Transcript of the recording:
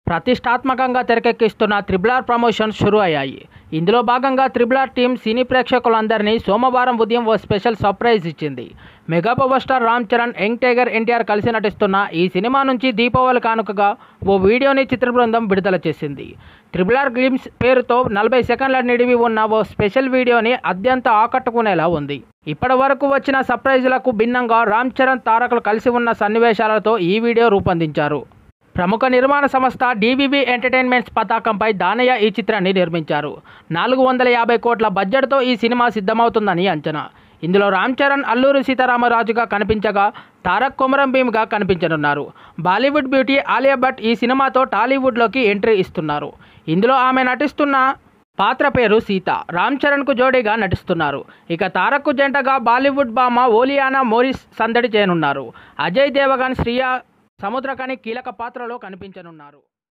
ప్రతిష్టాత్మకంగా తెరకెక్కిస్తున్న triple R promotions షురు అయ్యాయి ఇందులో భాగంగా త్రిబుల్ ఆర్ టీం సినీ ప్రేక్షకులందరినీ సోమవారం ఉదయం ఓ స్పెషల్ సర్ప్రైజ్ ఇచ్చింది mega power star Ram Charan young tiger NTR కలిసి నటిస్తున్న ఈ సినిమా నుంచి దీపావళి కానుకగా ఓ వీడియోని చిత్ర బృందం విడుదల చేసింది త్రిబుల్ ఆర్ గ్లిమ్స్ పేరుతో నలభై సెకండ్ల నిడివి ఉన్న ఓ స్పెషల్ వీడియోని అత్యంత ఆకట్టుకునేలా ఉంది ఇప్పటి వరకు వచ్చిన సర్ప్రైజులకు భిన్నంగా రామ్ చరణ్ తారకులు కలిసి ఉన్న సన్నివేశాలతో ఈ వీడియో రూపొందించారు ప్రముఖ నిర్మాణ సంస్థ డీబీబీ ఎంటర్టైన్మెంట్స్ పతాకంపై దానయ్య ఈ చిత్రాన్ని నిర్మించారు నాలుగు వందల యాభై కోట్ల బడ్జెట్తో ఈ సినిమా సిద్ధమవుతుందని అంచనా ఇందులో రామ్ చరణ్ అల్లూరి సీతారామరాజుగా కనిపించగా తారక్ కొమరం భీమ్గా కనిపించనున్నారు బాలీవుడ్ బ్యూటీ ఆలియా భట్ ఈ సినిమాతో టాలీవుడ్లోకి ఎంట్రీ ఇస్తున్నారు ఇందులో ఆమె నటిస్తున్న పాత్ర పేరు సీత రామ్ చరణ్కు జోడీగా నటిస్తున్నారు ఇక తారక్కు జంటగా బాలీవుడ్ బామ ఓలియానా మోరిస్ సందడి చేయనున్నారు అజయ్ దేవగన్ శ్రియా సముద్రకని కీలక పాత్రలో కనిపించనున్నారు